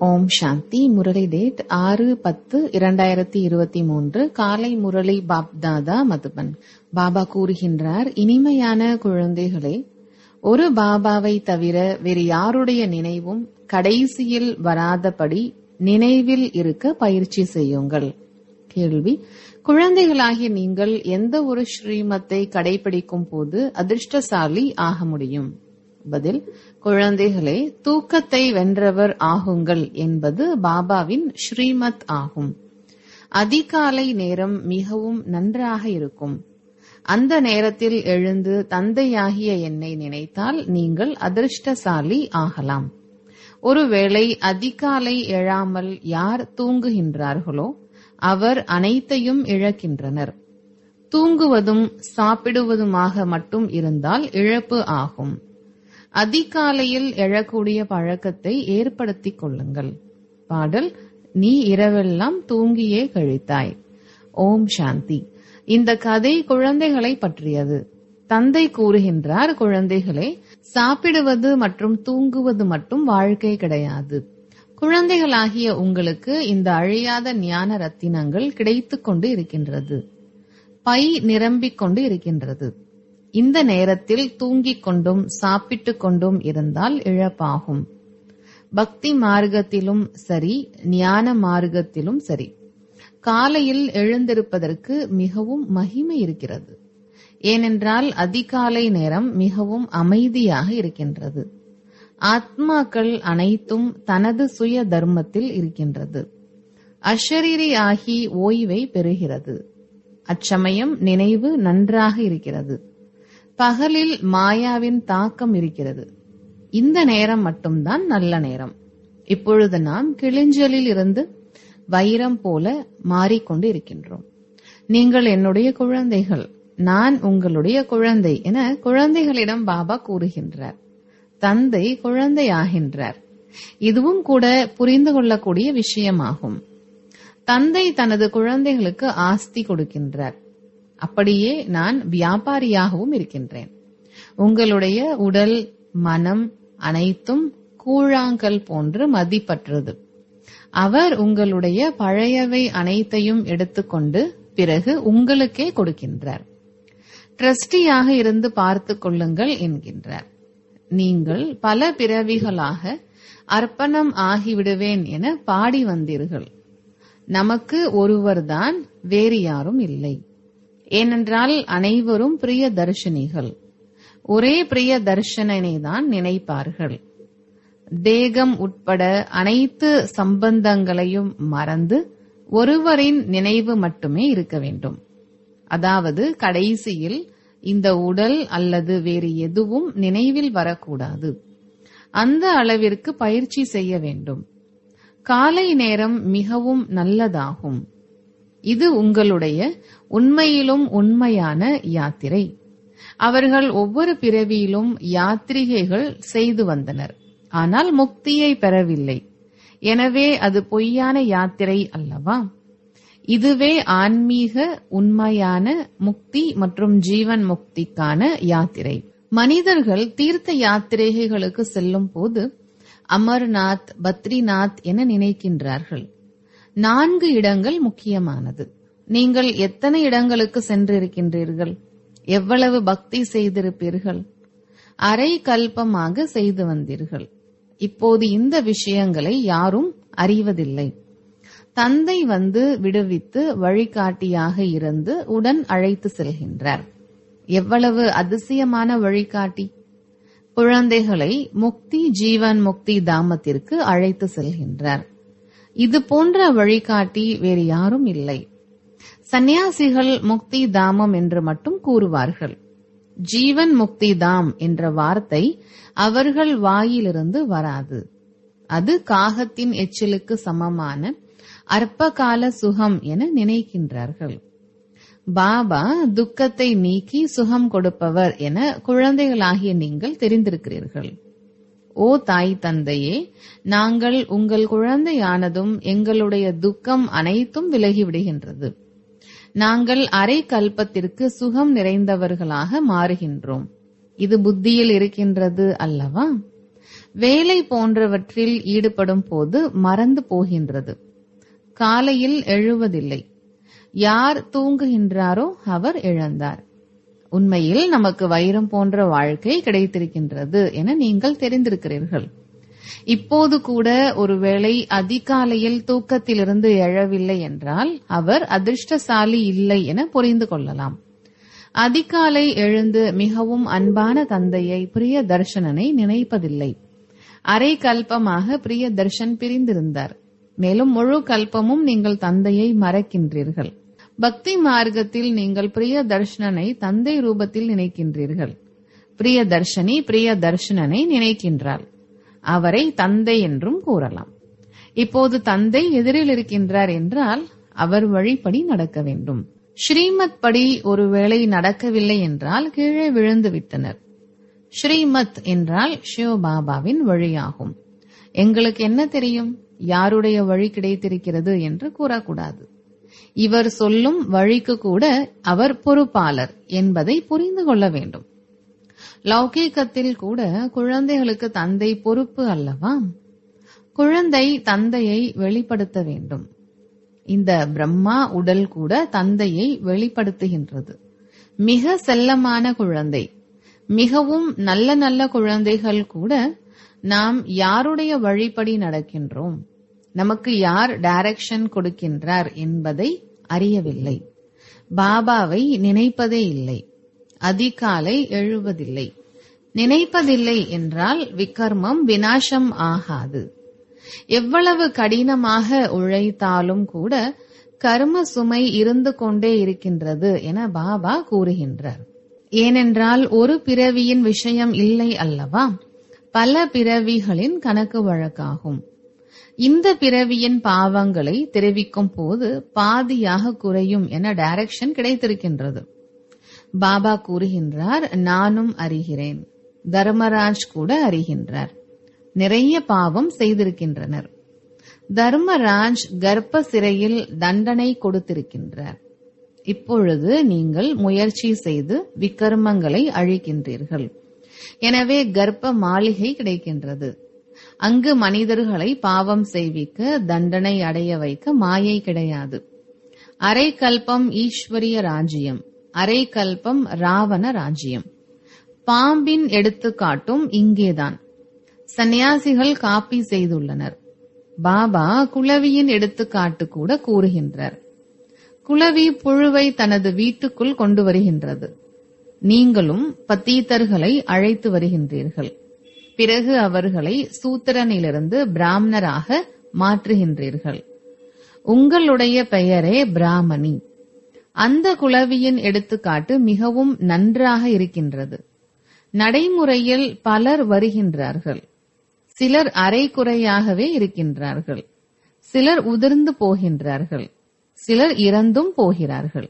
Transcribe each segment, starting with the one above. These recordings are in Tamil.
ஓம் சாந்தி முரளி டேட் ஆறு பத்து இரண்டாயிரத்தி இருபத்தி மூன்று காலை முரளி பாப்தாதா மதுபன் பாபா கூறுகின்றார் இனிமையான குழந்தைகளே ஒரு பாபாவை தவிர வேறு யாருடைய நினைவும் கடைசியில் வராதபடி நினைவில் இருக்க பயிற்சி செய்யுங்கள் கேள்வி குழந்தைகளாகிய நீங்கள் எந்த ஒரு ஸ்ரீமத்தை கடைபிடிக்கும் போது அதிர்ஷ்டசாலி ஆக முடியும் பதில் குழந்தைகளே தூக்கத்தை வென்றவர் ஆகுங்கள் என்பது பாபாவின் ஸ்ரீமத் ஆகும் அதிகாலை நேரம் மிகவும் நன்றாக இருக்கும் அந்த நேரத்தில் எழுந்து தந்தையாகிய என்னை நினைத்தால் நீங்கள் அதிர்ஷ்டசாலி ஆகலாம் ஒருவேளை அதிகாலை எழாமல் யார் தூங்குகின்றார்களோ அவர் அனைத்தையும் இழக்கின்றனர் தூங்குவதும் சாப்பிடுவதுமாக மட்டும் இருந்தால் இழப்பு ஆகும் அதிகாலையில் எழக்கூடிய பழக்கத்தை ஏற்படுத்திக் கொள்ளுங்கள் பாடல் நீ இரவெல்லாம் தூங்கியே கழித்தாய் ஓம் சாந்தி இந்த கதை குழந்தைகளை பற்றியது தந்தை கூறுகின்றார் குழந்தைகளே சாப்பிடுவது மற்றும் தூங்குவது மட்டும் வாழ்க்கை கிடையாது குழந்தைகளாகிய உங்களுக்கு இந்த அழியாத ஞான ரத்தினங்கள் கிடைத்துக் கொண்டு இருக்கின்றது பை நிரம்பிக் கொண்டு இருக்கின்றது இந்த நேரத்தில் தூங்கிக் கொண்டும் சாப்பிட்டுக் கொண்டும் இருந்தால் இழப்பாகும் பக்தி மார்க்கத்திலும் சரி ஞான மார்க்கத்திலும் சரி காலையில் எழுந்திருப்பதற்கு மிகவும் மகிமை இருக்கிறது ஏனென்றால் அதிகாலை நேரம் மிகவும் அமைதியாக இருக்கின்றது ஆத்மாக்கள் அனைத்தும் தனது சுய தர்மத்தில் இருக்கின்றது அஷரீரி ஆகி ஓய்வை பெறுகிறது அச்சமயம் நினைவு நன்றாக இருக்கிறது பகலில் மாயாவின் தாக்கம் இருக்கிறது இந்த நேரம் மட்டும்தான் நல்ல நேரம் இப்பொழுது நாம் கிளிஞ்சலில் இருந்து வைரம் போல மாறிக்கொண்டு இருக்கின்றோம் நீங்கள் என்னுடைய குழந்தைகள் நான் உங்களுடைய குழந்தை என குழந்தைகளிடம் பாபா கூறுகின்றார் தந்தை குழந்தையாகின்றார் இதுவும் கூட புரிந்து கொள்ளக்கூடிய விஷயமாகும் தந்தை தனது குழந்தைகளுக்கு ஆஸ்தி கொடுக்கின்றார் அப்படியே நான் வியாபாரியாகவும் இருக்கின்றேன் உங்களுடைய உடல் மனம் அனைத்தும் கூழாங்கல் போன்று மதிப்பற்றது அவர் உங்களுடைய பழையவை அனைத்தையும் எடுத்துக்கொண்டு பிறகு உங்களுக்கே கொடுக்கின்றார் ட்ரஸ்டியாக இருந்து பார்த்து கொள்ளுங்கள் என்கின்றார் நீங்கள் பல பிறவிகளாக அர்ப்பணம் ஆகிவிடுவேன் என பாடி வந்தீர்கள் நமக்கு ஒருவர்தான் வேறு யாரும் இல்லை ஏனென்றால் அனைவரும் பிரிய தர்ஷினிகள் ஒரே பிரிய தர்ஷனனை தான் நினைப்பார்கள் தேகம் உட்பட அனைத்து சம்பந்தங்களையும் மறந்து ஒருவரின் நினைவு மட்டுமே இருக்க வேண்டும் அதாவது கடைசியில் இந்த உடல் அல்லது வேறு எதுவும் நினைவில் வரக்கூடாது அந்த அளவிற்கு பயிற்சி செய்ய வேண்டும் காலை நேரம் மிகவும் நல்லதாகும் இது உங்களுடைய உண்மையிலும் உண்மையான யாத்திரை அவர்கள் ஒவ்வொரு பிறவியிலும் யாத்திரிகைகள் செய்து வந்தனர் ஆனால் முக்தியை பெறவில்லை எனவே அது பொய்யான யாத்திரை அல்லவா இதுவே ஆன்மீக உண்மையான முக்தி மற்றும் ஜீவன் முக்திக்கான யாத்திரை மனிதர்கள் தீர்த்த யாத்திரைகளுக்கு செல்லும் போது அமர்நாத் பத்ரிநாத் என நினைக்கின்றார்கள் நான்கு இடங்கள் முக்கியமானது நீங்கள் எத்தனை இடங்களுக்கு சென்றிருக்கின்றீர்கள் எவ்வளவு பக்தி செய்திருப்பீர்கள் அரை கல்பமாக செய்து வந்தீர்கள் இப்போது இந்த விஷயங்களை யாரும் அறிவதில்லை தந்தை வந்து விடுவித்து வழிகாட்டியாக இருந்து உடன் அழைத்து செல்கின்றார் எவ்வளவு அதிசயமான வழிகாட்டி குழந்தைகளை முக்தி ஜீவன் முக்தி தாமத்திற்கு அழைத்து செல்கின்றார் இது போன்ற வழிகாட்டி வேறு யாரும் இல்லை சந்நியாசிகள் முக்தி தாமம் என்று மட்டும் கூறுவார்கள் ஜீவன் முக்தி தாம் என்ற வார்த்தை அவர்கள் வாயிலிருந்து வராது அது காகத்தின் எச்சிலுக்கு சமமான அற்பகால சுகம் என நினைக்கின்றார்கள் பாபா துக்கத்தை நீக்கி சுகம் கொடுப்பவர் என குழந்தைகளாகிய நீங்கள் தெரிந்திருக்கிறீர்கள் ஓ தாய் தந்தையே நாங்கள் உங்கள் குழந்தையானதும் எங்களுடைய துக்கம் அனைத்தும் விலகிவிடுகின்றது நாங்கள் அரை கல்பத்திற்கு சுகம் நிறைந்தவர்களாக மாறுகின்றோம் இது புத்தியில் இருக்கின்றது அல்லவா வேலை போன்றவற்றில் ஈடுபடும் போது மறந்து போகின்றது காலையில் எழுவதில்லை யார் தூங்குகின்றாரோ அவர் இழந்தார் உண்மையில் நமக்கு வைரம் போன்ற வாழ்க்கை கிடைத்திருக்கின்றது என நீங்கள் தெரிந்திருக்கிறீர்கள் இப்போது கூட ஒருவேளை அதிகாலையில் தூக்கத்திலிருந்து எழவில்லை என்றால் அவர் அதிர்ஷ்டசாலி இல்லை என புரிந்து கொள்ளலாம் அதிகாலை எழுந்து மிகவும் அன்பான தந்தையை பிரிய தர்ஷனனை நினைப்பதில்லை அரை கல்பமாக பிரிய தர்ஷன் பிரிந்திருந்தார் மேலும் முழு கல்பமும் நீங்கள் தந்தையை மறக்கின்றீர்கள் பக்தி மார்க்கத்தில் நீங்கள் பிரிய தர்ஷனனை தந்தை ரூபத்தில் நினைக்கின்றீர்கள் பிரிய தர்ஷனி பிரிய தர்ஷனனை நினைக்கின்றாள் அவரை தந்தை என்றும் கூறலாம் இப்போது தந்தை எதிரில் இருக்கின்றார் என்றால் அவர் வழிப்படி நடக்க வேண்டும் ஸ்ரீமத் படி ஒருவேளை நடக்கவில்லை என்றால் கீழே விழுந்து விட்டனர் ஸ்ரீமத் என்றால் சிவபாபாவின் வழியாகும் எங்களுக்கு என்ன தெரியும் யாருடைய வழி கிடைத்திருக்கிறது என்று கூறக்கூடாது இவர் சொல்லும் வழிக்கு கூட அவர் பொறுப்பாளர் என்பதை புரிந்து கொள்ள வேண்டும் லௌகீகத்தில் கூட குழந்தைகளுக்கு தந்தை பொறுப்பு அல்லவா குழந்தை தந்தையை வெளிப்படுத்த வேண்டும் இந்த பிரம்மா உடல் கூட தந்தையை வெளிப்படுத்துகின்றது மிக செல்லமான குழந்தை மிகவும் நல்ல நல்ல குழந்தைகள் கூட நாம் யாருடைய வழிப்படி நடக்கின்றோம் நமக்கு யார் டைரக்ஷன் கொடுக்கின்றார் என்பதை அறியவில்லை பாபாவை நினைப்பதே இல்லை அதிகாலை எழுவதில்லை நினைப்பதில்லை என்றால் விக்கர்மம் வினாசம் ஆகாது எவ்வளவு கடினமாக உழைத்தாலும் கூட கர்ம சுமை இருந்து கொண்டே இருக்கின்றது என பாபா கூறுகின்றார் ஏனென்றால் ஒரு பிறவியின் விஷயம் இல்லை அல்லவா பல பிறவிகளின் கணக்கு வழக்காகும் இந்த பிறவியின் பாவங்களை தெரிவிக்கும் போது பாதியாக குறையும் என டைரக்ஷன் கிடைத்திருக்கின்றது பாபா கூறுகின்றார் நானும் அறிகிறேன் தர்மராஜ் கூட அறிகின்றார் நிறைய பாவம் செய்திருக்கின்றனர் தர்மராஜ் கர்ப்ப சிறையில் தண்டனை கொடுத்திருக்கின்றார் இப்பொழுது நீங்கள் முயற்சி செய்து விக்கர்மங்களை அழிக்கின்றீர்கள் எனவே கர்ப்ப மாளிகை கிடைக்கின்றது அங்கு மனிதர்களை பாவம் செய்விக்க தண்டனை அடைய வைக்க மாயை கிடையாது அரை கல்பம் ஈஸ்வரிய ராஜ்யம் அரை கல்பம் ராவண ராஜ்யம் பாம்பின் எடுத்துக்காட்டும் இங்கேதான் சந்நியாசிகள் காப்பி செய்துள்ளனர் பாபா குளவியின் எடுத்துக்காட்டு கூட கூறுகின்றார் குளவி புழுவை தனது வீட்டுக்குள் கொண்டு வருகின்றது நீங்களும் பத்தீத்தர்களை அழைத்து வருகின்றீர்கள் பிறகு அவர்களை சூத்திரனிலிருந்து பிராமணராக மாற்றுகின்றீர்கள் உங்களுடைய பெயரே பிராமணி அந்த குளவியின் எடுத்துக்காட்டு மிகவும் நன்றாக இருக்கின்றது நடைமுறையில் பலர் வருகின்றார்கள் சிலர் அரைக்குறையாகவே இருக்கின்றார்கள் சிலர் உதிர்ந்து போகின்றார்கள் சிலர் இறந்தும் போகிறார்கள்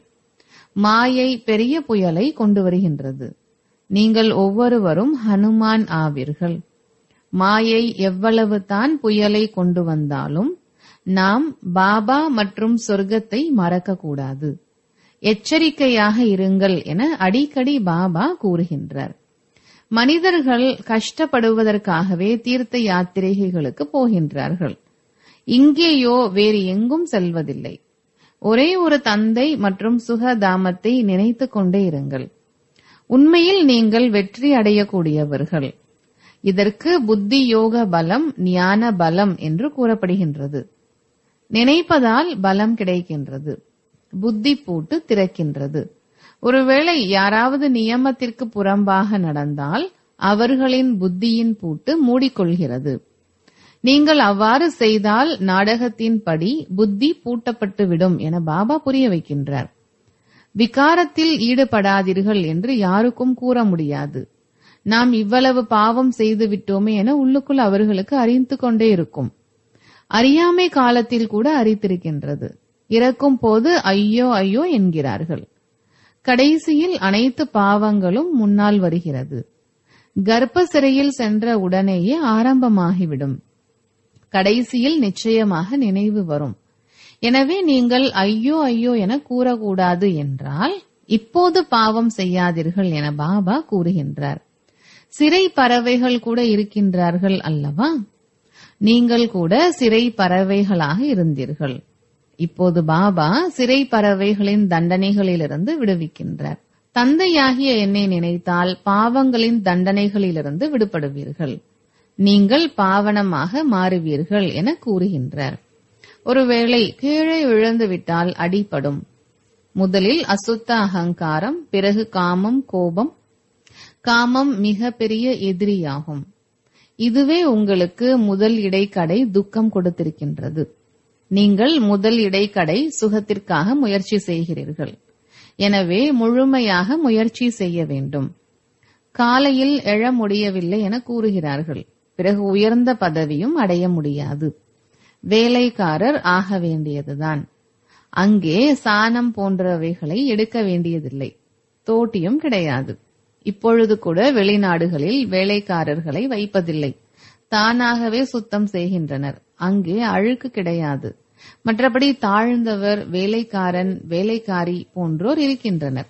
மாயை பெரிய புயலை கொண்டு வருகின்றது நீங்கள் ஒவ்வொருவரும் ஹனுமான் ஆவீர்கள் மாயை எவ்வளவு தான் புயலை கொண்டு வந்தாலும் நாம் பாபா மற்றும் சொர்க்கத்தை மறக்கக்கூடாது எச்சரிக்கையாக இருங்கள் என அடிக்கடி பாபா கூறுகின்றார் மனிதர்கள் கஷ்டப்படுவதற்காகவே தீர்த்த யாத்திரைகளுக்கு போகின்றார்கள் இங்கேயோ வேறு எங்கும் செல்வதில்லை ஒரே ஒரு தந்தை மற்றும் சுகதாமத்தை நினைத்து கொண்டே இருங்கள் உண்மையில் நீங்கள் வெற்றி அடையக்கூடியவர்கள் இதற்கு புத்தி யோக பலம் ஞான பலம் என்று கூறப்படுகின்றது நினைப்பதால் பலம் கிடைக்கின்றது புத்தி பூட்டு திறக்கின்றது ஒருவேளை யாராவது நியமத்திற்கு புறம்பாக நடந்தால் அவர்களின் புத்தியின் பூட்டு மூடிக்கொள்கிறது நீங்கள் அவ்வாறு செய்தால் நாடகத்தின்படி புத்தி பூட்டப்பட்டுவிடும் என பாபா புரிய வைக்கின்றார் விகாரத்தில் ஈடுபடாதீர்கள் என்று யாருக்கும் கூற முடியாது நாம் இவ்வளவு பாவம் செய்து விட்டோமே என உள்ளுக்குள் அவர்களுக்கு அறிந்து கொண்டே இருக்கும் அறியாமை காலத்தில் கூட அறித்திருக்கின்றது இறக்கும் போது ஐயோ ஐயோ என்கிறார்கள் கடைசியில் அனைத்து பாவங்களும் முன்னால் வருகிறது கர்ப்ப சிறையில் சென்ற உடனேயே ஆரம்பமாகிவிடும் கடைசியில் நிச்சயமாக நினைவு வரும் எனவே நீங்கள் ஐயோ ஐயோ என கூறக்கூடாது என்றால் இப்போது பாவம் செய்யாதீர்கள் என பாபா கூறுகின்றார் சிறை பறவைகள் கூட இருக்கின்றார்கள் அல்லவா நீங்கள் கூட சிறை பறவைகளாக இருந்தீர்கள் இப்போது பாபா சிறை பறவைகளின் தண்டனைகளிலிருந்து விடுவிக்கின்றார் தந்தையாகிய என்னை நினைத்தால் பாவங்களின் தண்டனைகளிலிருந்து விடுபடுவீர்கள் நீங்கள் பாவனமாக மாறுவீர்கள் என கூறுகின்றார் ஒருவேளை கீழே விழுந்து விட்டால் அடிபடும் முதலில் அசுத்த அகங்காரம் பிறகு காமம் கோபம் காமம் மிக பெரிய எதிரியாகும் இதுவே உங்களுக்கு முதல் இடைக்கடை துக்கம் கொடுத்திருக்கின்றது நீங்கள் முதல் இடைக்கடை சுகத்திற்காக முயற்சி செய்கிறீர்கள் எனவே முழுமையாக முயற்சி செய்ய வேண்டும் காலையில் எழ முடியவில்லை என கூறுகிறார்கள் பிறகு உயர்ந்த பதவியும் அடைய முடியாது வேலைக்காரர் ஆக வேண்டியதுதான் அங்கே சாணம் போன்றவைகளை எடுக்க வேண்டியதில்லை தோட்டியும் கிடையாது இப்பொழுது கூட வெளிநாடுகளில் வேலைக்காரர்களை வைப்பதில்லை தானாகவே சுத்தம் செய்கின்றனர் அங்கே அழுக்கு கிடையாது மற்றபடி தாழ்ந்தவர் வேலைக்காரன் வேலைக்காரி போன்றோர் இருக்கின்றனர்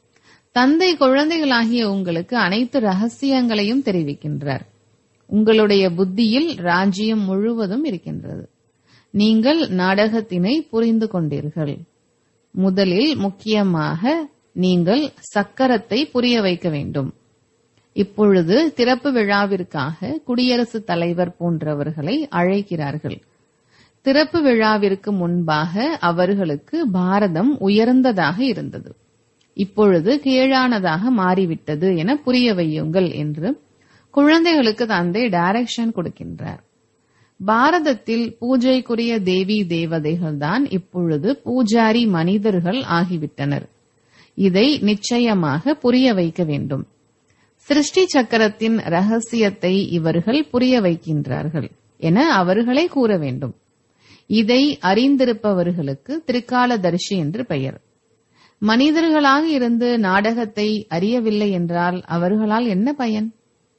தந்தை குழந்தைகளாகிய உங்களுக்கு அனைத்து ரகசியங்களையும் தெரிவிக்கின்றார் உங்களுடைய புத்தியில் ராஜ்யம் முழுவதும் இருக்கின்றது நீங்கள் நாடகத்தினை புரிந்து கொண்டீர்கள் முதலில் முக்கியமாக நீங்கள் சக்கரத்தை புரிய வைக்க வேண்டும் இப்பொழுது திறப்பு விழாவிற்காக குடியரசுத் தலைவர் போன்றவர்களை அழைக்கிறார்கள் திறப்பு விழாவிற்கு முன்பாக அவர்களுக்கு பாரதம் உயர்ந்ததாக இருந்தது இப்பொழுது கீழானதாக மாறிவிட்டது என புரிய வையுங்கள் என்று குழந்தைகளுக்கு தந்தை டைரக்ஷன் கொடுக்கின்றார் பாரதத்தில் பூஜைக்குரிய தேவி தேவதைகள்தான் இப்பொழுது பூஜாரி மனிதர்கள் ஆகிவிட்டனர் இதை நிச்சயமாக புரிய வைக்க வேண்டும் சிருஷ்டி சக்கரத்தின் ரகசியத்தை இவர்கள் புரிய வைக்கின்றார்கள் என அவர்களே கூற வேண்டும் இதை அறிந்திருப்பவர்களுக்கு திரிகாலதர்ஷி என்று பெயர் மனிதர்களாக இருந்து நாடகத்தை அறியவில்லை என்றால் அவர்களால் என்ன பயன்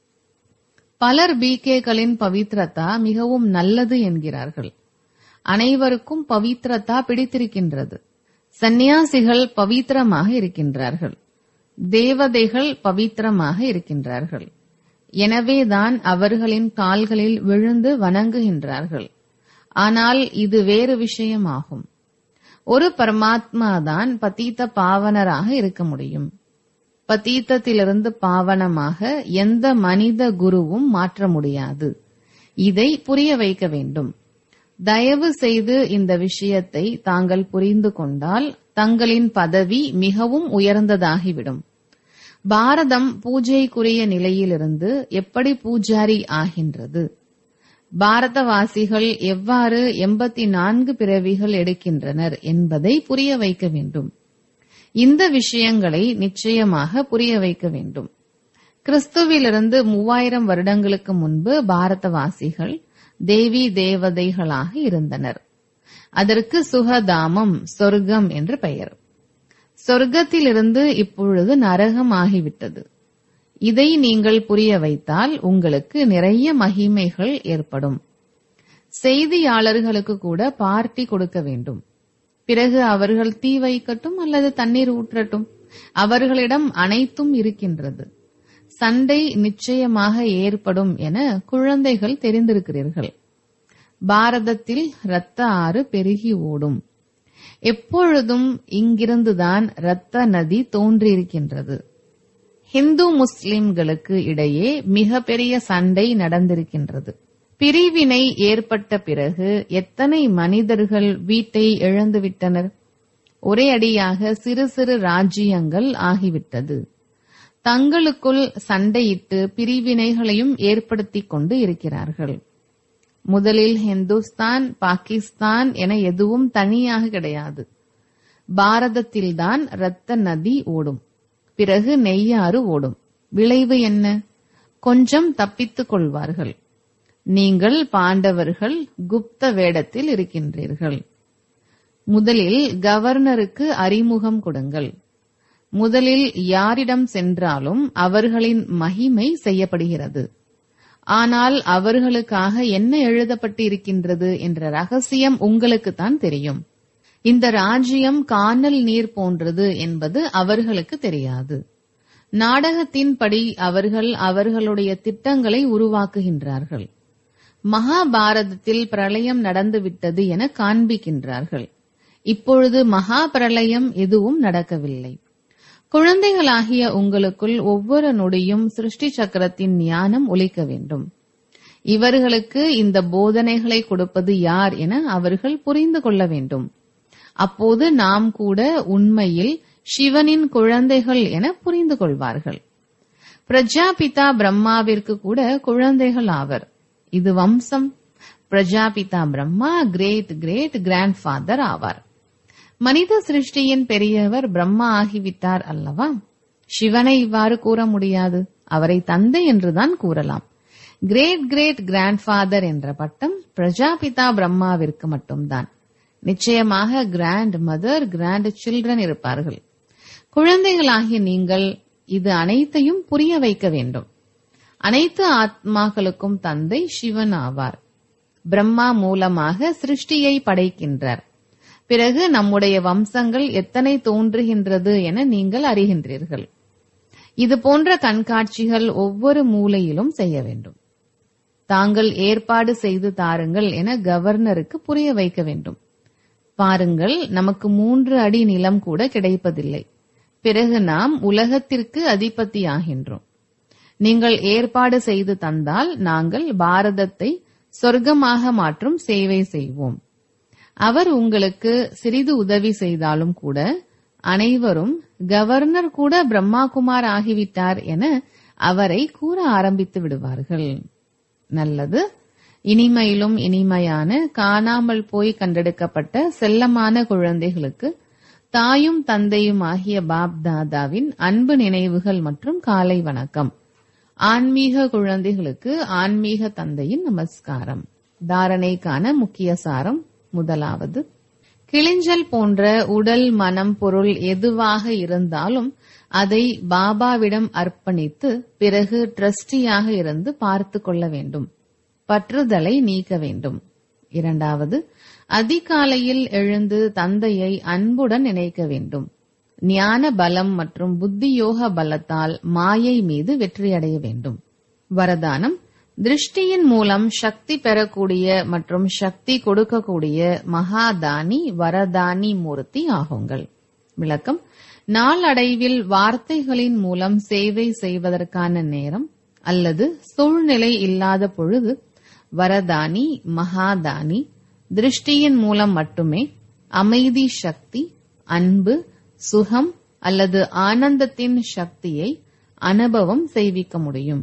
பலர் பிகேக்களின் பவித்ரதா மிகவும் நல்லது என்கிறார்கள் அனைவருக்கும் பவித்ரதா பிடித்திருக்கின்றது சந்நியாசிகள் பவித்திரமாக இருக்கின்றார்கள் தேவதைகள் பவித்திரமாக இருக்கின்றார்கள் எனவேதான் அவர்களின் கால்களில் விழுந்து வணங்குகின்றார்கள் ஆனால் இது வேறு விஷயமாகும் ஒரு பரமாத்மா தான் பதீத்த பாவனராக இருக்க முடியும் பதீத்தத்திலிருந்து பாவனமாக எந்த மனித குருவும் மாற்ற முடியாது இதை புரிய வைக்க வேண்டும் தயவு செய்து இந்த விஷயத்தை தாங்கள் புரிந்து கொண்டால் தங்களின் பதவி மிகவும் உயர்ந்ததாகிவிடும் பாரதம் பூஜைக்குரிய நிலையிலிருந்து எப்படி பூஜாரி ஆகின்றது பாரதவாசிகள் எவ்வாறு எண்பத்தி நான்கு பிறவிகள் எடுக்கின்றனர் என்பதை புரிய வைக்க வேண்டும் இந்த விஷயங்களை நிச்சயமாக புரிய வைக்க வேண்டும் கிறிஸ்துவிலிருந்து மூவாயிரம் வருடங்களுக்கு முன்பு பாரதவாசிகள் தேவி தேவதைகளாக இருந்தனர் அதற்கு சுகதாமம் சொர்க்கம் என்று பெயர் சொர்க்கத்திலிருந்து இப்பொழுது நரகம் ஆகிவிட்டது இதை நீங்கள் புரிய வைத்தால் உங்களுக்கு நிறைய மகிமைகள் ஏற்படும் செய்தியாளர்களுக்கு கூட பார்ட்டி கொடுக்க வேண்டும் பிறகு அவர்கள் தீ வைக்கட்டும் அல்லது தண்ணீர் ஊற்றட்டும் அவர்களிடம் அனைத்தும் இருக்கின்றது சண்டை நிச்சயமாக ஏற்படும் என குழந்தைகள் தெரிந்திருக்கிறீர்கள் பாரதத்தில் இரத்த ஆறு பெருகி ஓடும் எப்பொழுதும் இங்கிருந்துதான் இரத்த நதி தோன்றியிருக்கின்றது ஹிந்து முஸ்லிம்களுக்கு இடையே மிக பெரிய சண்டை நடந்திருக்கின்றது பிரிவினை ஏற்பட்ட பிறகு எத்தனை மனிதர்கள் வீட்டை இழந்துவிட்டனர் ஒரே அடியாக சிறு சிறு ராஜ்யங்கள் ஆகிவிட்டது தங்களுக்குள் சண்டையிட்டு பிரிவினைகளையும் ஏற்படுத்திக் கொண்டு இருக்கிறார்கள் முதலில் ஹிந்துஸ்தான் பாகிஸ்தான் என எதுவும் தனியாக கிடையாது பாரதத்தில்தான் இரத்த நதி ஓடும் பிறகு நெய்யாறு ஓடும் விளைவு என்ன கொஞ்சம் தப்பித்துக் கொள்வார்கள் நீங்கள் பாண்டவர்கள் குப்த வேடத்தில் இருக்கின்றீர்கள் முதலில் கவர்னருக்கு அறிமுகம் கொடுங்கள் முதலில் யாரிடம் சென்றாலும் அவர்களின் மகிமை செய்யப்படுகிறது ஆனால் அவர்களுக்காக என்ன எழுதப்பட்டு இருக்கின்றது என்ற ரகசியம் உங்களுக்குத்தான் தெரியும் இந்த ராஜ்யம் காணல் நீர் போன்றது என்பது அவர்களுக்கு தெரியாது நாடகத்தின்படி அவர்கள் அவர்களுடைய திட்டங்களை உருவாக்குகின்றார்கள் மகாபாரதத்தில் பிரளயம் நடந்துவிட்டது என காண்பிக்கின்றார்கள் இப்பொழுது மகா பிரளயம் எதுவும் நடக்கவில்லை குழந்தைகளாகிய உங்களுக்குள் ஒவ்வொரு நொடியும் சிருஷ்டி சக்கரத்தின் ஞானம் ஒலிக்க வேண்டும் இவர்களுக்கு இந்த போதனைகளை கொடுப்பது யார் என அவர்கள் புரிந்து கொள்ள வேண்டும் அப்போது நாம் கூட உண்மையில் சிவனின் குழந்தைகள் என புரிந்து கொள்வார்கள் பிரஜாபிதா பிரம்மாவிற்கு கூட குழந்தைகள் ஆவர் இது வம்சம் Prajapita Brahma great great grandfather ஆவார் மனித சிருஷ்டியின் பெரியவர் பிரம்மா ஆகிவிட்டார் அல்லவா சிவனை இவ்வாறு கூற முடியாது அவரை தந்தை என்றுதான் கூறலாம் கிரேட் கிரேட் கிராண்ட் ஃபாதர் என்ற பட்டம் பிரஜாபிதா பிரம்மாவிற்கு மட்டும்தான் நிச்சயமாக கிராண்ட் மதர் கிராண்ட் சில்ட்ரன் இருப்பார்கள் குழந்தைகளாகிய நீங்கள் இது அனைத்தையும் புரிய வைக்க வேண்டும் அனைத்து ஆத்மாக்களுக்கும் தந்தை சிவன் ஆவார் பிரம்மா மூலமாக சிருஷ்டியை படைக்கின்றார் பிறகு நம்முடைய வம்சங்கள் எத்தனை தோன்றுகின்றது என நீங்கள் அறிகின்றீர்கள் இது போன்ற கண்காட்சிகள் ஒவ்வொரு மூலையிலும் செய்ய வேண்டும் தாங்கள் ஏற்பாடு செய்து தாருங்கள் என கவர்னருக்கு புரிய வைக்க வேண்டும் பாருங்கள் நமக்கு மூன்று அடி நிலம் கூட கிடைப்பதில்லை பிறகு நாம் உலகத்திற்கு அதிபதி ஆகின்றோம் நீங்கள் ஏற்பாடு செய்து தந்தால் நாங்கள் பாரதத்தை சொர்க்கமாக மாற்றும் சேவை செய்வோம் அவர் உங்களுக்கு சிறிது உதவி செய்தாலும் கூட அனைவரும் கவர்னர் கூட பிரம்மாகுமார் ஆகிவிட்டார் என அவரை கூற ஆரம்பித்து விடுவார்கள் நல்லது இனிமையிலும் இனிமையான காணாமல் போய் கண்டெடுக்கப்பட்ட செல்லமான குழந்தைகளுக்கு தாயும் தந்தையும் ஆகிய பாப் தாதாவின் அன்பு நினைவுகள் மற்றும் காலை வணக்கம் ஆன்மீக குழந்தைகளுக்கு ஆன்மீக தந்தையின் நமஸ்காரம் தாரணைக்கான முக்கிய சாரம் முதலாவது கிளிஞ்சல் போன்ற உடல் மனம் பொருள் எதுவாக இருந்தாலும் அதை பாபாவிடம் அர்ப்பணித்து பிறகு ட்ரஸ்டியாக இருந்து பார்த்து கொள்ள வேண்டும் பற்றுதலை நீக்க வேண்டும் இரண்டாவது அதிகாலையில் எழுந்து தந்தையை அன்புடன் நினைக்க வேண்டும் ஞான பலம் மற்றும் புத்தியோக பலத்தால் மாயை மீது வெற்றியடைய வேண்டும் வரதானம் திருஷ்டியின் மூலம் சக்தி பெறக்கூடிய மற்றும் சக்தி கொடுக்கக்கூடிய மகாதானி வரதானி மூர்த்தி ஆகுங்கள் விளக்கம் நாளடைவில் வார்த்தைகளின் மூலம் சேவை செய்வதற்கான நேரம் அல்லது சூழ்நிலை இல்லாத பொழுது வரதானி மகாதானி திருஷ்டியின் மூலம் மட்டுமே அமைதி சக்தி அன்பு சுகம் அல்லது ஆனந்தத்தின் சக்தியை அனுபவம் செய்விக்க முடியும்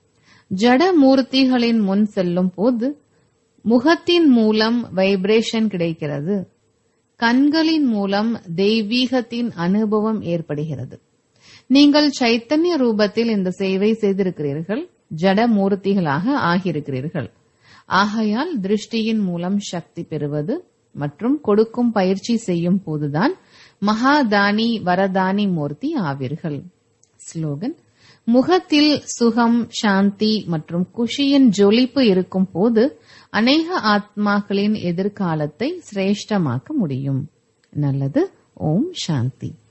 ஜட மூர்த்திகளின் முன் செல்லும் போது முகத்தின் மூலம் வைப்ரேஷன் கிடைக்கிறது கண்களின் மூலம் தெய்வீகத்தின் அனுபவம் ஏற்படுகிறது நீங்கள் சைத்தன்ய ரூபத்தில் இந்த சேவை செய்திருக்கிறீர்கள் ஜட மூர்த்திகளாக ஆகியிருக்கிறீர்கள் ஆகையால் திருஷ்டியின் மூலம் சக்தி பெறுவது மற்றும் கொடுக்கும் பயிற்சி செய்யும் போதுதான் மகாதானி வரதானி மூர்த்தி ஆவீர்கள் ஸ்லோகன் முகத்தில் சுகம் சாந்தி மற்றும் குஷியின் ஜொலிப்பு இருக்கும் போது அநேக ஆத்மாக்களின் எதிர்காலத்தை சிரேஷ்டமாக்க முடியும் நல்லது ஓம் சாந்தி